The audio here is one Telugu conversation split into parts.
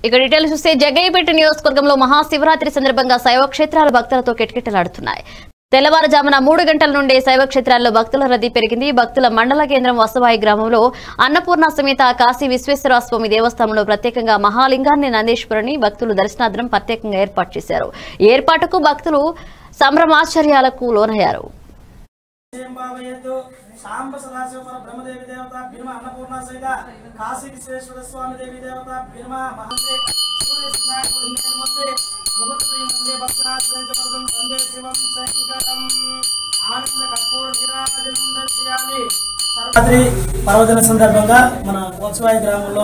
ఇక డీటెయిల్స్ చూస్తే జగ్గయ్యపేట నియోజకవర్గంలో మహాశివరాత్రి సందర్భంగా శైవ క్షేత్రాలు భక్తులతో కిటకిటలాడుతున్నాయి తెల్లవారుజామున మూడు గంటల నుండి శైవ క్షేత్రాల్లో భక్తుల రద్దీ పెరిగింది భక్తుల మండల కేంద్రం వసవాయి గ్రామంలో అన్నపూర్ణ సమేత కాశీ విశ్వేశ్వర స్వామి దేవస్థానంలో ప్రత్యేకంగా మహాలింగాన్ని నందీశ్వరుని భక్తులు దర్శనార్థం ప్రత్యేకంగా ఏర్పాటు చేశారు ఈ ఏర్పాటుకు భక్తులు సంభ్రమాశ్చర్యాలకు లోనయ్యారు జయం భావయతు సాంబ సదాశివ పర బ్రహ్మదేవి దేవత భీమ అన్నపూర్ణ సహిత కాశీ విశ్వేశ్వర స్వామి దేవి దేవత భీమ మహంతే సూర్య సుధాకు ఇంద్రమస్తే ముహూర్తం ముందే భక్తునాశ్రయించబడతం వందే శివం శంకరం ఆనంద కర్పూర నీరాజనం దర్శయామి శివరాత్రి పర్వదిన సందర్భంగా మన కోత్సవాయి గ్రామంలో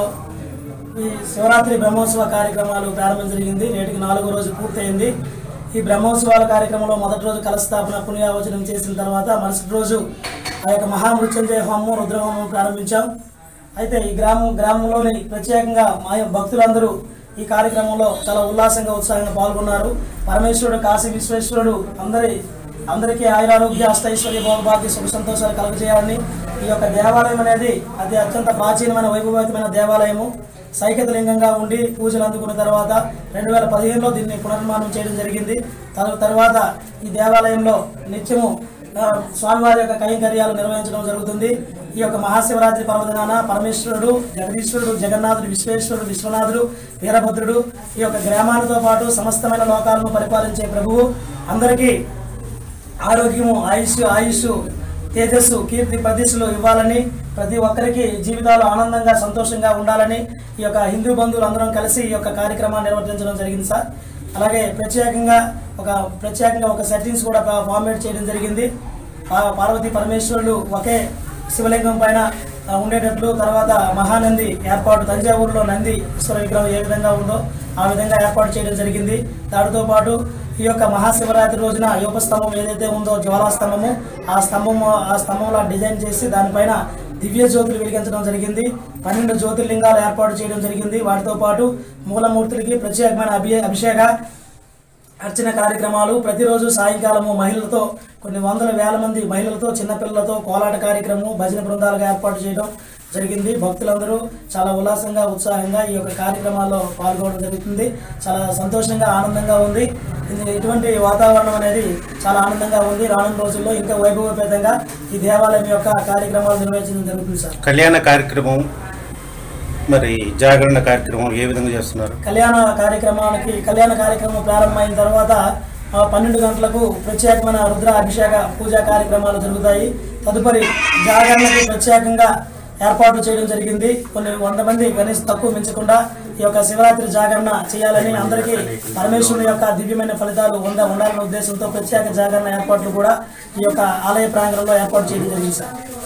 ఈ శివరాత్రి బ్రహ్మోత్సవ కార్యక్రమాలు ప్రారంభం జరిగింది నేటికి నాలుగో రోజు పూర్తయింది ఈ బ్రహ్మోత్సవాల కార్యక్రమంలో మొదటి రోజు కలస్థాపన పుణ్యావచనం చేసిన తర్వాత మరుసటి రోజు ఆ యొక్క మహామృత్యుంజయ హోమం రుద్రహోమం ప్రారంభించాం అయితే ఈ గ్రామం గ్రామంలోని ప్రత్యేకంగా మా యొక్క భక్తులందరూ ఈ కార్యక్రమంలో చాలా ఉల్లాసంగా ఉత్సాహంగా పాల్గొన్నారు పరమేశ్వరుడు కాశీ విశ్వేశ్వరుడు అందరి అందరికీ ఆయురారోగ్య అష్టైశ్వర్య భోగభాగ్య సుఖ సంతోషాలు కలుగజేయాలని ఈ యొక్క దేవాలయం అనేది అది అత్యంత ప్రాచీనమైన వైభవమైన దేవాలయము సైకత లింగంగా ఉండి పూజలు అందుకున్న తర్వాత రెండు వేల పదిహేనులో దీన్ని పునర్నిర్మాణం చేయడం జరిగింది తర్- తర్వాత ఈ దేవాలయంలో నిత్యము ఆ, స్వామివారి యొక్క కైంకర్యాలు నిర్వహించడం జరుగుతుంది ఈ యొక్క మహాశివరాత్రి పర్వదినాన పరమేశ్వరుడు జగదీశ్వరుడు జగన్నాథుడు విశ్వేశ్వరుడు విశ్వనాథుడు వీరభద్రుడు ఈ యొక్క గ్రామాలతో పాటు సమస్తమైన లోకాలను పరిపాలించే ప్రభువు అందరికీ ఆరోగ్యము ఆయుష్ ఆయుష్ తేజస్సు కీర్తి ప్రతిష్టలు ఇవ్వాలని ప్రతి ఒక్కరికి జీవితాలు ఆనందంగా సంతోషంగా ఉండాలని ఈ యొక్క హిందూ బంధువులు అందరం కలిసి ఈ యొక్క కార్యక్రమాన్ని నిర్వర్తించడం జరిగింది సార్ అలాగే ప్రత్యేకంగా ఒక ప్రత్యేకంగా ఒక సెట్టింగ్స్ కూడా ఫార్మేట్ చేయడం జరిగింది పా- పార్వతీ పరమేశ్వరుడు ఒకే శివలింగం పైన ఆ, ఉండేటట్లు తర్వాత మహానంది ఏర్పాటు తంజావూరులో నంది ఈశ్వర విగ్రహం ఏ విధంగా ఉందో ఆ విధంగా ఏర్పాటు చేయడం జరిగింది దానితో పాటు ఈ యొక్క మహాశివరాత్రి రోజున యోగ స్తంభం ఏదైతే ఉందో జ్వాలా స్తంభము ఆ స్తంభము ఆ స్తంభంలా డిజైన్ చేసి దానిపైన దివ్య జ్యోతులు వెలిగించడం జరిగింది పన్నెండు జ్యోతిర్లింగాలు ఏర్పాటు చేయడం జరిగింది వాటితో పాటు మూలమూర్తులకి ప్రత్యేకమైన అభి అభిషేక అర్చన కార్యక్రమాలు ప్రతిరోజు సాయంకాలము మహిళలతో కొన్ని వందల వేల మంది మహిళలతో చిన్నపిల్లలతో కోలాట కార్యక్రమం భజన బృందాలుగా ఏర్పాటు చేయడం జరిగింది భక్తులందరూ చాలా ఉల్లాసంగా ఉత్సాహంగా ఈ యొక్క కార్యక్రమాల్లో పాల్గొనడం జరుగుతుంది చాలా సంతోషంగా ఆనందంగా ఉంది ఇది ఇటువంటి వాతావరణం అనేది చాలా ఆనందంగా ఉంది రానున్న రోజుల్లో ఇంకా వైభవపేతంగా ఈ దేవాలయం యొక్క కార్యక్రమాలు నిర్వహించడం జరుగుతుంది సార్ కళ్యాణ కార్యక్రమం మరి జాగరణ కార్యక్రమం ఏ విధంగా చేస్తున్నారు కళ్యాణ కార్యక్రమానికి కళ్యాణ కార్యక్రమం ప్రారంభమైన తర్వాత ఆ, పన్నెండు గంటలకు ప్రత్యేకమైన రుద్ర అభిషేక పూజా కార్యక్రమాలు జరుగుతాయి తదుపరి జాగరణకి ప్రత్యేకంగా ఏర్పాటు చేయడం జరిగింది కొన్ని వంద మంది కనీసం తక్కువ మించకుండా ఈ యొక్క శివరాత్రి జాగరణ చేయాలని అందరికీ పరమేశ్వరుని యొక్క దివ్యమైన ఫలితాలు ఉంద ఉండాలనే ఉద్దేశంతో ప్రత్యేక జాగరణ ఏర్పాట్లు కూడా ఈ యొక్క ఆలయ ప్రాంగణంలో ఏర్పాటు చేయడం జరిగింది సార్